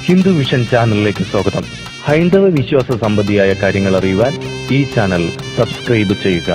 Hindu vision ചാനലിലേക്ക് സ്വാഗതം ഹൈന്ദവ വിശ്വാസ സംബന്ധിയായ കാര്യങ്ങൾ അറിയുവാൻ ഈ ചാനൽ സബ്സ്ക്രൈബ് ചെയ്യുക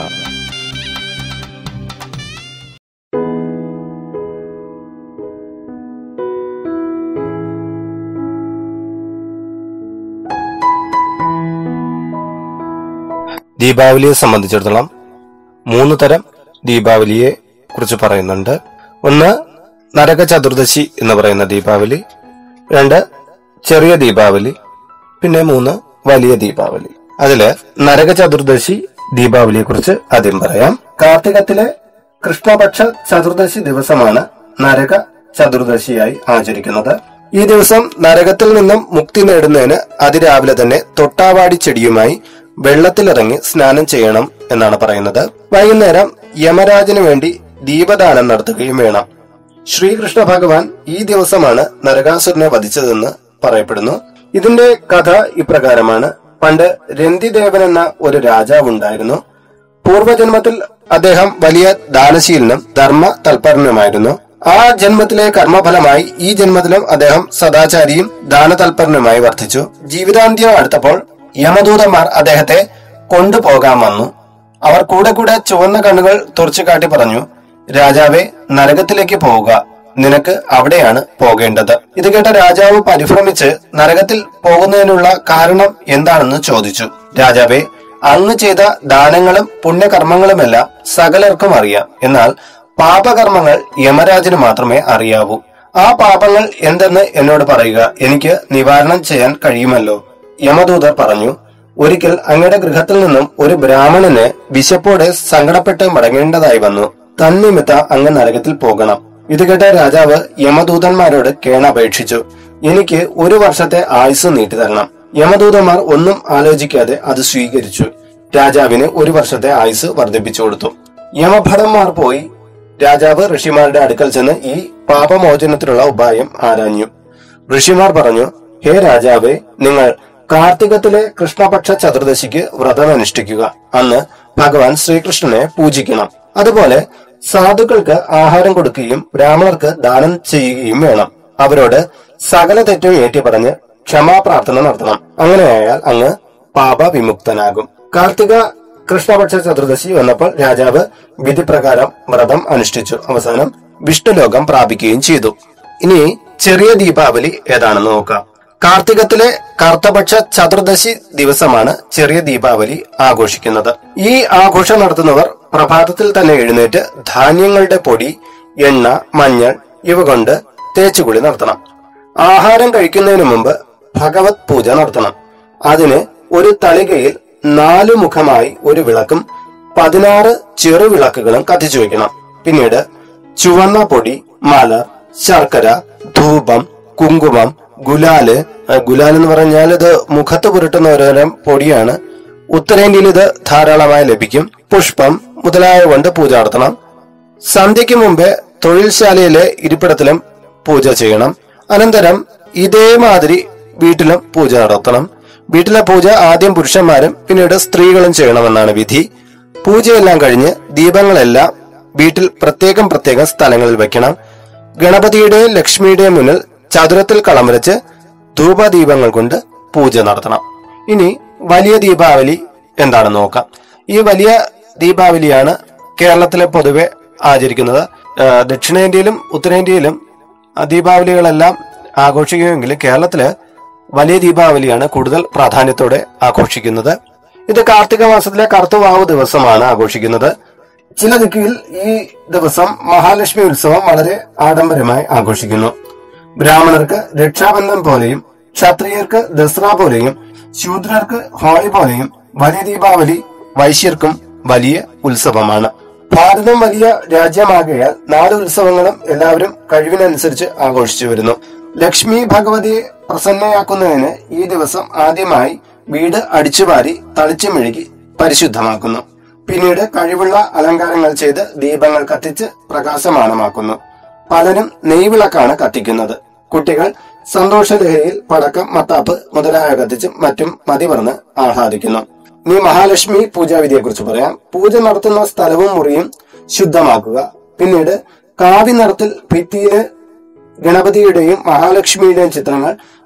ദീപാവലിയെ സംബന്ധിച്ചിടത്തോളം മൂന്ന് തരം ദീപാവലിയെ കുറിച്ച് പറയുന്നുണ്ട് ഒന്ന് നരക ചതുർദശി എന്ന് പറയുന്ന ദീപാവലി രണ്ട് ചെറിയ ദീപാവലി പിന്നെ മൂന്ന് വലിയ ദീപാവലി അതില് നരക ചതുർദശി ദീപാവലിയെ കുറിച്ച് ആദ്യം പറയാം കാർത്തികത്തിലെ കൃഷ്ണപക്ഷ ചതുർദശി ദിവസമാണ് നരക ചതുർദശിയായി ആചരിക്കുന്നത് ഈ ദിവസം നരകത്തിൽ നിന്നും മുക്തി നേടുന്നതിന് അതിരാവിലെ തന്നെ തൊട്ടാവാടി ചെടിയുമായി വെള്ളത്തിലിറങ്ങി സ്നാനം ചെയ്യണം എന്നാണ് പറയുന്നത് വൈകുന്നേരം യമരാജന് വേണ്ടി ദീപദാനം നടത്തുകയും വേണം ശ്രീകൃഷ്ണ ഭഗവാൻ ഈ ദിവസമാണ് നരകാസുരനെ വധിച്ചതെന്ന് പറയപ്പെടുന്നു ഇതിന്റെ കഥ ഇപ്രകാരമാണ് പണ്ട് രന്തിദേവൻ എന്ന ഒരു രാജാവ് ഉണ്ടായിരുന്നു പൂർവജന്മത്തിൽ അദ്ദേഹം വലിയ ദാനശീലനും ധർമ്മ തൽപരനുമായിരുന്നു ആ ജന്മത്തിലെ കർമ്മഫലമായി ഈ ജന്മത്തിലും അദ്ദേഹം സദാചാരിയും ദാനതൽപരനുമായി വർദ്ധിച്ചു ജീവിതാന്ത്യം അടുത്തപ്പോൾ യമദൂതന്മാർ അദ്ദേഹത്തെ കൊണ്ടുപോകാൻ വന്നു അവർ കൂടെ കൂടെ ചുവന്ന കണ്ണുകൾ തുറച്ചു കാട്ടി പറഞ്ഞു രാജാവെ നരകത്തിലേക്ക് പോവുക നിനക്ക് അവിടെയാണ് പോകേണ്ടത് ഇത് കേട്ട രാജാവ് പരിഭ്രമിച്ച് നരകത്തിൽ പോകുന്നതിനുള്ള കാരണം എന്താണെന്ന് ചോദിച്ചു രാജാവെ അങ്ങ് ചെയ്ത ദാനങ്ങളും പുണ്യകർമ്മങ്ങളുമെല്ലാം സകലർക്കും അറിയാം എന്നാൽ പാപകർമ്മങ്ങൾ യമരാജന് മാത്രമേ അറിയാവൂ ആ പാപങ്ങൾ എന്തെന്ന് എന്നോട് പറയുക എനിക്ക് നിവാരണം ചെയ്യാൻ കഴിയുമല്ലോ യമദൂതർ പറഞ്ഞു ഒരിക്കൽ അങ്ങയുടെ ഗൃഹത്തിൽ നിന്നും ഒരു ബ്രാഹ്മണന് വിശപ്പോടെ സങ്കടപ്പെട്ട് മടങ്ങേണ്ടതായി വന്നു തന്നിമിത്ത അങ്ങ് നരകത്തിൽ പോകണം ഇത് കേട്ട രാജാവ് യമദൂതന്മാരോട് കേണപേക്ഷിച്ചു എനിക്ക് ഒരു വർഷത്തെ ആയുസ് നീട്ടി തരണം യമദൂതന്മാർ ഒന്നും ആലോചിക്കാതെ അത് സ്വീകരിച്ചു രാജാവിന് ഒരു വർഷത്തെ ആയുസ് വർദ്ധിപ്പിച്ചു കൊടുത്തു യമഭടന്മാർ പോയി രാജാവ് ഋഷിമാരുടെ അടുക്കൽ ചെന്ന് ഈ പാപമോചനത്തിനുള്ള ഉപായം ആരാഞ്ഞു ഋഷിമാർ പറഞ്ഞു ഹേ രാജാവേ നിങ്ങൾ കാർത്തികത്തിലെ കൃഷ്ണപക്ഷ ചതുർദശിക്ക് വ്രതം അനുഷ്ഠിക്കുക അന്ന് ഭഗവാൻ ശ്രീകൃഷ്ണനെ പൂജിക്കണം അതുപോലെ സാധുക്കൾക്ക് ആഹാരം കൊടുക്കുകയും ബ്രാഹ്മണർക്ക് ദാനം ചെയ്യുകയും വേണം അവരോട് സകല തെറ്റും ഏറ്റുപറഞ്ഞ് ക്ഷമാപ്രാർത്ഥന നടത്തണം അങ്ങനെയായാൽ അങ്ങ് പാപവിമുക്തനാകും കാർത്തിക കൃഷ്ണപക്ഷ ചതുർദശി വന്നപ്പോൾ രാജാവ് വിധിപ്രകാരം വ്രതം അനുഷ്ഠിച്ചു അവസാനം വിഷ്ണുലോകം പ്രാപിക്കുകയും ചെയ്തു ഇനി ചെറിയ ദീപാവലി ഏതാണെന്ന് നോക്കാം കാർത്തികത്തിലെ കർത്തപക്ഷ ചതുർദശി ദിവസമാണ് ചെറിയ ദീപാവലി ആഘോഷിക്കുന്നത് ഈ ആഘോഷം നടത്തുന്നവർ പ്രഭാതത്തിൽ തന്നെ എഴുന്നേറ്റ് ധാന്യങ്ങളുടെ പൊടി എണ്ണ മഞ്ഞൾ ഇവ കൊണ്ട് തേച്ചുകുളി നടത്തണം ആഹാരം കഴിക്കുന്നതിന് മുമ്പ് ഭഗവത് പൂജ നടത്തണം അതിന് ഒരു തളികയിൽ നാലു മുഖമായി ഒരു വിളക്കും പതിനാറ് ചെറുവിളക്കുകളും കത്തിച്ചു വെക്കണം പിന്നീട് ചുവന്ന പൊടി മല ശർക്കര ധൂപം കുങ്കുമം ഗുലാല് ആ, ഗുലാൽ എന്ന് പറഞ്ഞാൽ ഇത് മുഖത്ത് പുരട്ടുന്ന ഓരോരം പൊടിയാണ് ഉത്തരേന്ത്യയിൽ ഇത് ധാരാളമായി ലഭിക്കും പുഷ്പം മുതലായ കൊണ്ട് പൂജ നടത്തണം സന്ധ്യയ്ക്ക് മുമ്പേ തൊഴിൽശാലയിലെ ഇരിപ്പിടത്തിലും പൂജ ചെയ്യണം അനന്തരം ഇതേമാതിരി വീട്ടിലും പൂജ നടത്തണം വീട്ടിലെ പൂജ ആദ്യം പുരുഷന്മാരും പിന്നീട് സ്ത്രീകളും ചെയ്യണമെന്നാണ് വിധി പൂജയെല്ലാം കഴിഞ്ഞ് ദീപങ്ങളെല്ലാം വീട്ടിൽ പ്രത്യേകം പ്രത്യേകം സ്ഥലങ്ങളിൽ വെക്കണം ഗണപതിയുടെയും ലക്ഷ്മിയുടെയും മുന്നിൽ ചതുരത്തിൽ കളം വരച്ച് ധൂപദീപങ്ങൾ കൊണ്ട് പൂജ നടത്തണം ഇനി വലിയ ദീപാവലി എന്താണെന്ന് നോക്കാം ഈ വലിയ ദീപാവലിയാണ് കേരളത്തിലെ പൊതുവെ ആചരിക്കുന്നത് ആ, ദക്ഷിണേന്ത്യയിലും ഉത്തരേന്ത്യയിലും ആ, ദീപാവലികളെല്ലാം ആഘോഷിക്കുമെങ്കിലും കേരളത്തില് വലിയ ദീപാവലിയാണ് കൂടുതൽ പ്രാധാന്യത്തോടെ ആഘോഷിക്കുന്നത് ഇത് കാർത്തിക മാസത്തിലെ കറുത്തവാവ് ദിവസമാണ് ആഘോഷിക്കുന്നത് ചില ദിക്കിൽ ഈ ദിവസം മഹാലക്ഷ്മി ഉത്സവം വളരെ ആഡംബരമായി ആഘോഷിക്കുന്നു ബ്രാഹ്മണർക്ക് രക്ഷാബന്ധൻ പോലെയും ക്ഷത്രിയർക്ക് ദസറ പോലെയും ശൂദ്രർക്ക് ഹോളി പോലെയും വലിയ ദീപാവലി വൈശ്യർക്കും വലിയ ഉത്സവമാണ് ഭാരതം വലിയ രാജ്യമാകയാൽ നാല് ഉത്സവങ്ങളും എല്ലാവരും കഴിവിനനുസരിച്ച് ആഘോഷിച്ചു വരുന്നു ലക്ഷ്മി ഭഗവതിയെ പ്രസന്നയാക്കുന്നതിന് ഈ ദിവസം ആദ്യമായി വീട് അടിച്ചുവാരി തളിച്ചു മെഴുകി പരിശുദ്ധമാക്കുന്നു പിന്നീട് കഴിവുള്ള അലങ്കാരങ്ങൾ ചെയ്ത് ദീപങ്ങൾ കത്തിച്ച് പ്രകാശമാനമാക്കുന്നു പലരും നെയ്വിളക്കാണ് കത്തിക്കുന്നത് കുട്ടികൾ സന്തോഷലഹരിയിൽ പടക്കം മത്താപ്പ് മുതലായ കത്തിച്ച് മറ്റും മതിമറന്ന് ആഹ്ലാദിക്കുന്നു ഇനി മഹാലക്ഷ്മി പൂജാവിധിയെ കുറിച്ച് പറയാം പൂജ നടത്തുന്ന സ്ഥലവും മുറിയും ശുദ്ധമാക്കുക പിന്നീട് കാവി നിറത്തിൽ ഭിത്തിയില് ഗണപതിയുടെയും മഹാലക്ഷ്മിയുടെയും ചിത്രങ്ങൾ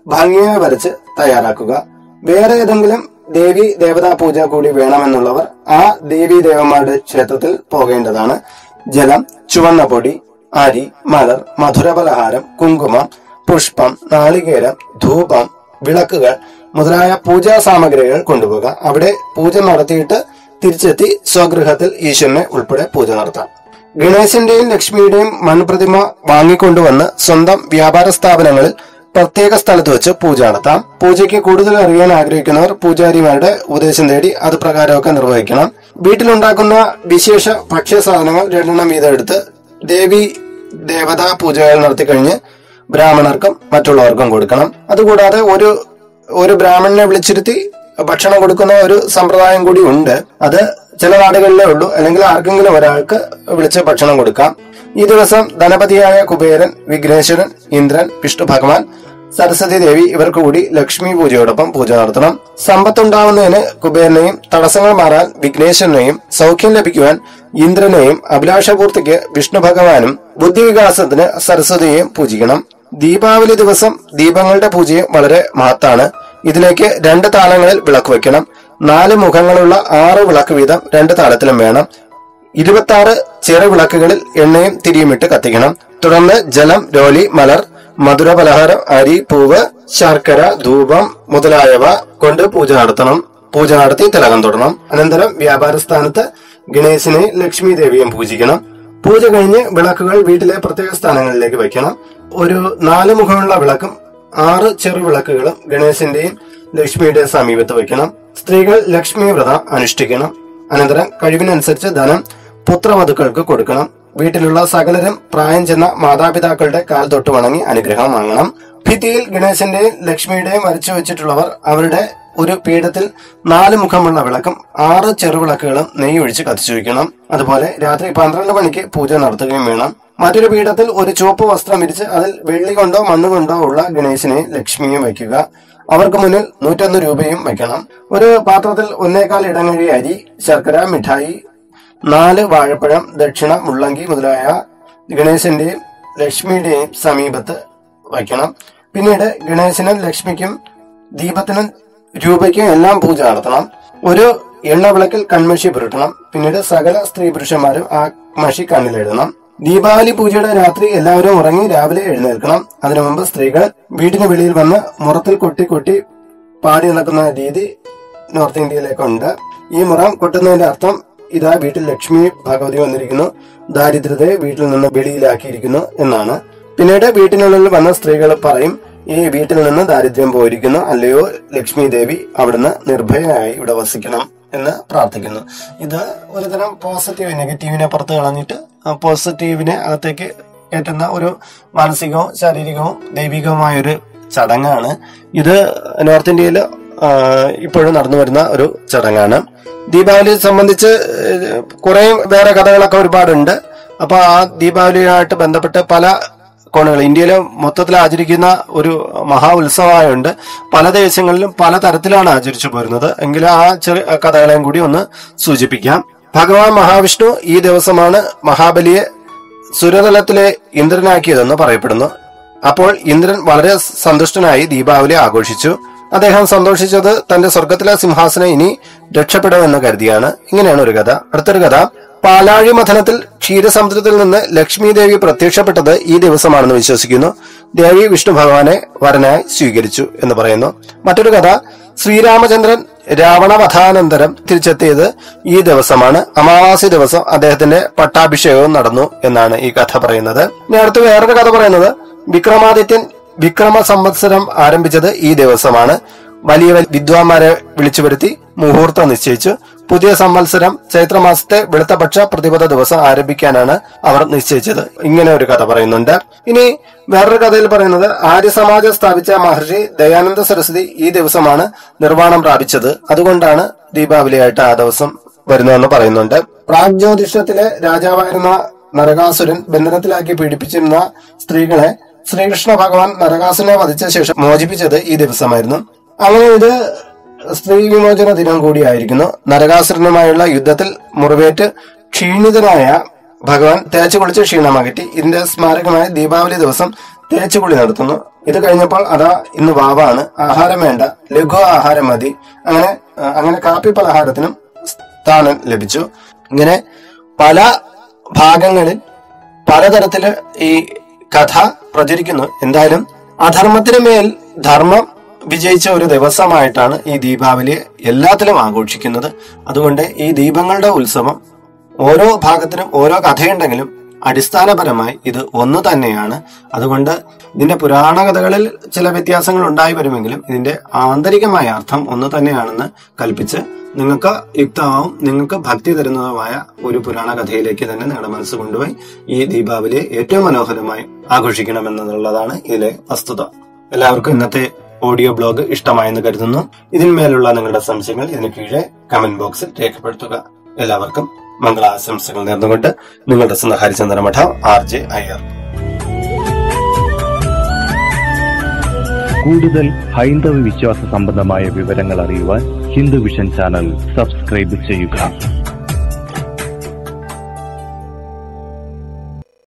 ഭംഗിയായി വരച്ച് തയ്യാറാക്കുക വേറെ ഏതെങ്കിലും ദേവി ദേവതാ പൂജ കൂടി വേണമെന്നുള്ളവർ ആ ദേവി ദേവന്മാരുടെ ക്ഷേത്രത്തിൽ പോകേണ്ടതാണ് ജലം ചുവന്ന പൊടി അരി മലർ മധുരപലഹാരം കുങ്കുമം പുഷ്പം നാളികേരം ധൂപം വിളക്കുകൾ മുതലായ പൂജാ സാമഗ്രികൾ കൊണ്ടുപോകുക അവിടെ പൂജ നടത്തിയിട്ട് തിരിച്ചെത്തി സ്വഗൃഹത്തിൽ ഈശ്വരനെ ഉൾപ്പെടെ പൂജ നടത്താം ഗണേശന്റെയും ലക്ഷ്മിയുടെയും മൺപ്രതിമ വാങ്ങിക്കൊണ്ടുവന്ന് സ്വന്തം വ്യാപാര സ്ഥാപനങ്ങളിൽ പ്രത്യേക സ്ഥലത്ത് വെച്ച് പൂജ നടത്താം പൂജയ്ക്ക് കൂടുതൽ അറിയാൻ ആഗ്രഹിക്കുന്നവർ പൂജാരിമാരുടെ ഉപദേശം തേടി അത് പ്രകാരമൊക്കെ നിർവഹിക്കണം വീട്ടിലുണ്ടാക്കുന്ന വിശേഷ ഭക്ഷ്യ സാധനങ്ങൾ രണ്ടെണ്ണം വീതം എടുത്ത് ദേവി ദേവതാ പൂജകൾ നടത്തിക്കഴിഞ്ഞ് ബ്രാഹ്മണർക്കും മറ്റുള്ളവർക്കും കൊടുക്കണം അതുകൂടാതെ ഒരു ഒരു ബ്രാഹ്മണനെ വിളിച്ചിരുത്തി ഭക്ഷണം കൊടുക്കുന്ന ഒരു സമ്പ്രദായം കൂടി ഉണ്ട് അത് ചില നാടുകളിലേ ഉള്ളൂ അല്ലെങ്കിൽ ആർക്കെങ്കിലും ഒരാൾക്ക് വിളിച്ച് ഭക്ഷണം കൊടുക്കാം ഈ ദിവസം ധനപതിയായ കുബേരൻ വിഘ്നേശ്വരൻ ഇന്ദ്രൻ വിഷ്ണു ഭഗവാൻ സരസ്വതി ദേവി ഇവർക്ക് കൂടി ലക്ഷ്മി പൂജയോടൊപ്പം പൂജ നടത്തണം സമ്പത്തുണ്ടാവുന്നതിന് കുബേരനെയും തടസ്സങ്ങൾ മാറാൻ വിഘ്നേശ്വരനെയും സൗഖ്യം ലഭിക്കുവാൻ ഇന്ദ്രനെയും അഭിലാഷപൂർത്തിക്ക് വിഷ്ണു ഭഗവാനും ബുദ്ധിവികാസത്തിന് സരസ്വതിയെയും പൂജിക്കണം ദീപാവലി ദിവസം ദീപങ്ങളുടെ പൂജയും വളരെ മഹത്താണ് ഇതിലേക്ക് രണ്ട് താളങ്ങളിൽ വിളക്ക് വെക്കണം നാല് മുഖങ്ങളുള്ള ആറ് വിളക്ക് വീതം രണ്ട് താളത്തിലും വേണം ഇരുപത്തി ആറ് ചെറു വിളക്കുകളിൽ എണ്ണയും തിരിയുമിട്ട് കത്തിക്കണം തുടർന്ന് ജലം രോലി മലർ മധുര പലഹാരം അരി പൂവ് ശർക്കര ധൂപം മുതലായവ കൊണ്ട് പൂജ നടത്തണം പൂജ നടത്തി തിലകം തൊടണം അനന്തരം വ്യാപാര സ്ഥാനത്ത് ഗണേശനെയും ലക്ഷ്മി ദേവിയും പൂജിക്കണം പൂജ കഴിഞ്ഞ് വിളക്കുകൾ വീട്ടിലെ പ്രത്യേക സ്ഥാനങ്ങളിലേക്ക് വയ്ക്കണം ഒരു നാല് മുഖമുള്ള വിളക്കും ആറ് ചെറു വിളക്കുകളും ഗണേശന്റെയും ലക്ഷ്മിയുടെയും സമീപത്ത് വയ്ക്കണം സ്ത്രീകൾ ലക്ഷ്മി വ്രതം അനുഷ്ഠിക്കണം അനന്തരം കഴിവിനനുസരിച്ച് ധനം പുത്രവധുക്കൾക്ക് കൊടുക്കണം വീട്ടിലുള്ള സകലരും പ്രായം ചെന്ന മാതാപിതാക്കളുടെ കാൽ തൊട്ട് വണങ്ങി അനുഗ്രഹം വാങ്ങണം ഭിത്തിയിൽ ഗണേശന്റെയും ലക്ഷ്മിയുടെയും വരച്ചു വെച്ചിട്ടുള്ളവർ അവരുടെ ഒരു പീഠത്തിൽ നാല് മുഖമുള്ള വിളക്കും ആറ് ചെറുവിളക്കുകളും നെയ്യ് ഒഴിച്ച് കത്തിച്ചു വയ്ക്കണം അതുപോലെ രാത്രി പന്ത്രണ്ട് മണിക്ക് പൂജ നടത്തുകയും വേണം മറ്റൊരു പീഠത്തിൽ ഒരു ചുവപ്പ് വസ്ത്രം വിരിച്ച് അതിൽ വെള്ളി കൊണ്ടോ മണ്ണ് കൊണ്ടോ ഉള്ള ഗണേശനെയും ലക്ഷ്മിയും വയ്ക്കുക അവർക്ക് മുന്നിൽ നൂറ്റൊന്ന് രൂപയും വയ്ക്കണം ഒരു പാത്രത്തിൽ ഒന്നേകാൽ ഇടങ്ങഴി അരി ശർക്കര മിഠായി നാല് വാഴപ്പഴം ദക്ഷിണ മുള്ളങ്കി മുതലായ ഗണേശന്റെയും ലക്ഷ്മിയുടെയും സമീപത്ത് വയ്ക്കണം പിന്നീട് ഗണേശനും ലക്ഷ്മിക്കും ദീപത്തിനും രൂപയ്ക്കും എല്ലാം പൂജ നടത്തണം ഒരു എണ്ണ വിളക്കിൽ കൺമഷി പുരട്ടണം പിന്നീട് സകല സ്ത്രീ പുരുഷന്മാരും ആ മഷി കണ്ണിലെഴുതണം ദീപാവലി പൂജയുടെ രാത്രി എല്ലാവരും ഉറങ്ങി രാവിലെ എഴുന്നേൽക്കണം അതിനു മുമ്പ് സ്ത്രീകൾ വീടിന് വെളിയിൽ വന്ന് മുറത്തിൽ കൊട്ടി കൊട്ടി പാടി നടക്കുന്ന രീതി നോർത്ത് ഇന്ത്യയിലേക്കുണ്ട് ഈ മുറം കൊട്ടുന്നതിന്റെ അർത്ഥം ഇതാ വീട്ടിൽ ലക്ഷ്മി ഭഗവതി വന്നിരിക്കുന്നു ദാരിദ്ര്യത്തെ വീട്ടിൽ നിന്ന് വെളിയിലാക്കിയിരിക്കുന്നു എന്നാണ് പിന്നീട് വീട്ടിനുള്ളിൽ വന്ന സ്ത്രീകൾ പറയും ഈ വീട്ടിൽ നിന്ന് ദാരിദ്ര്യം പോയിരിക്കുന്നു അല്ലയോ ലക്ഷ്മി ദേവി അവിടുന്ന് നിർഭയയായി ഇവിടെ വസിക്കണം എന്ന് പ്രാർത്ഥിക്കുന്നു ഇത് ഒരുതരം പോസിറ്റീവ് നെഗറ്റീവിനെ പുറത്ത് കളഞ്ഞിട്ട് ആ പോസിറ്റീവിനെ അകത്തേക്ക് കയറ്റുന്ന ഒരു മാനസികവും ശാരീരികവും ദൈവികവുമായ ഒരു ചടങ്ങാണ് ഇത് നോർത്ത് ഇന്ത്യയിൽ ഇപ്പോഴും നടന്നു വരുന്ന ഒരു ചടങ്ങാണ് ദീപാവലി സംബന്ധിച്ച് ഏഹ്, കുറെ വേറെ കഥകളൊക്കെ ഒരുപാടുണ്ട് അപ്പൊ ആ ദീപാവലിയുമായിട്ട് ബന്ധപ്പെട്ട് പല കോണുകൾ ഇന്ത്യയിൽ മൊത്തത്തിൽ ആചരിക്കുന്ന ഒരു മഹാ ഉത്സവമായുണ്ട് പല ദേശങ്ങളിലും പല തരത്തിലാണ് ആചരിച്ചു പോരുന്നത് എങ്കിലും ആ ചെറിയ കഥകളെയും കൂടി ഒന്ന് സൂചിപ്പിക്കാം ഭഗവാൻ മഹാവിഷ്ണു ഈ ദിവസമാണ് മഹാബലിയെ സുരതലത്തിലെ ഇന്ദ്രനാക്കിയതെന്ന് പറയപ്പെടുന്നു അപ്പോൾ ഇന്ദ്രൻ വളരെ സന്തുഷ്ടനായി ദീപാവലി ആഘോഷിച്ചു അദ്ദേഹം സന്തോഷിച്ചത് തന്റെ സ്വർഗത്തിലെ സിംഹാസനം ഇനി രക്ഷപ്പെടുമെന്ന് കരുതിയാണ് ഇങ്ങനെയാണ് ഒരു കഥ അടുത്തൊരു കഥ പാലാഴി മഥനത്തിൽ ക്ഷീരസമുദ്രത്തിൽ നിന്ന് ലക്ഷ്മി ദേവി പ്രത്യക്ഷപ്പെട്ടത് ഈ ദിവസമാണെന്ന് വിശ്വസിക്കുന്നു ദേവി വിഷ്ണു ഭഗവാനെ വരനായി സ്വീകരിച്ചു എന്ന് പറയുന്നു മറ്റൊരു കഥ ശ്രീരാമചന്ദ്രൻ രാവണവധാനന്തരം തിരിച്ചെത്തിയത് ഈ ദിവസമാണ് അമാവാസി ദിവസം അദ്ദേഹത്തിന്റെ പട്ടാഭിഷേകവും നടന്നു എന്നാണ് ഈ കഥ പറയുന്നത് ഇനി അടുത്ത് വേറൊരു കഥ പറയുന്നത് വിക്രമാദിത്യൻ വിക്രമ സംവത്സരം ആരംഭിച്ചത് ഈ ദിവസമാണ് വലിയ വലിയ വിദ്വാൻമാരെ വിളിച്ചു വരുത്തി മുഹൂർത്തം നിശ്ചയിച്ചു പുതിയ സംവത്സരം ചൈത്രമാസത്തെ വെളുത്തപക്ഷ പ്രതിപദ ദിവസം ആരംഭിക്കാനാണ് അവർ നിശ്ചയിച്ചത് ഇങ്ങനെ ഒരു കഥ പറയുന്നുണ്ട് ഇനി വേറൊരു കഥയിൽ പറയുന്നത് ആര്യസമാജം സ്ഥാപിച്ച മഹർഷി ദയാനന്ദ സരസ്വതി ഈ ദിവസമാണ് നിർവ്വാണം പ്രാപിച്ചത് അതുകൊണ്ടാണ് ദീപാവലിയായിട്ട് ആ ദിവസം വരുന്നതെന്ന് പറയുന്നുണ്ട് പ്രാഗ്ജ്യോതിഷത്തിലെ രാജാവായിരുന്ന നരകാസുരൻ ബന്ധനത്തിലാക്കി പീഡിപ്പിച്ചിരുന്ന സ്ത്രീകളെ ശ്രീകൃഷ്ണ ഭഗവാൻ നരകാസുരനെ വധിച്ച ശേഷം മോചിപ്പിച്ചത് ഈ ദിവസമായിരുന്നു അങ്ങനെ ഇത് സ്ത്രീ വിമോചന ദിനം കൂടിയായിരിക്കുന്നു നരകാസുരനുമായുള്ള യുദ്ധത്തിൽ മുറിവേറ്റ് ക്ഷീണിതനായ ഭഗവാൻ തേച്ചു കുളിച്ച് ക്ഷീണമകറ്റി ഇതിന്റെ സ്മാരകമായ ദീപാവലി ദിവസം തേച്ചുകുളി നടത്തുന്നു ഇത് കഴിഞ്ഞപ്പോൾ അതാ ഇന്ന് വാവാണ് ആഹാരം വേണ്ട ലഘു ആഹാരം മതി അങ്ങനെ ആ, അങ്ങനെ കാപ്പി പലഹാരത്തിനും സ്ഥാനം ലഭിച്ചു ഇങ്ങനെ പല ഭാഗങ്ങളിൽ പലതരത്തില് ഈ കഥ പ്രചരിക്കുന്നു എന്തായാലും അധർമ്മത്തിന് മേൽ ധർമ്മം വിജയിച്ച ഒരു ദിവസമായിട്ടാണ് ഈ ദീപാവലിയെ എല്ലാത്തിലും ആഘോഷിക്കുന്നത് അതുകൊണ്ട് ഈ ദീപങ്ങളുടെ ഉത്സവം ഓരോ ഭാഗത്തിനും ഓരോ കഥയുണ്ടെങ്കിലും അടിസ്ഥാനപരമായി ഇത് ഒന്ന് തന്നെയാണ് അതുകൊണ്ട് ഇതിന്റെ പുരാണ കഥകളിൽ ചില വ്യത്യാസങ്ങൾ ഉണ്ടായി വരുമെങ്കിലും ഇതിന്റെ ആന്തരികമായ അർത്ഥം ഒന്ന് തന്നെയാണെന്ന് കൽപ്പിച്ച് നിങ്ങൾക്ക് യുക്തമാവും നിങ്ങൾക്ക് ഭക്തി തരുന്നതുമായ ഒരു പുരാണ കഥയിലേക്ക് തന്നെ നിങ്ങളുടെ മനസ്സ് കൊണ്ടുപോയി ഈ ദീപാവലിയെ ഏറ്റവും മനോഹരമായി ആഘോഷിക്കണമെന്നുള്ളതാണ് ഇതിലെ വസ്തുത എല്ലാവർക്കും ഇന്നത്തെ ഓഡിയോ ബ്ലോഗ് ഇഷ്ടമായെന്ന് കരുതുന്നു ഇതിന്മേലുള്ള നിങ്ങളുടെ സംശയങ്ങൾ ഇതിന് കീഴെ കമന്റ് ബോക്സിൽ രേഖപ്പെടുത്തുക എല്ലാവർക്കും മംഗളാശംസകൾ നേർന്നുകൊണ്ട് നിങ്ങളുടെ സ്വന്തം ഹരിചന്ദ്ര മഠം ആർ ജെ അയ്യർ കൂടുതൽ ഹൈന്ദവ വിശ്വാസ സംബന്ധമായ വിവരങ്ങൾ അറിയുവാൻ ഹിന്ദു വിഷൻ ചാനൽ സബ്സ്ക്രൈബ് ചെയ്യുക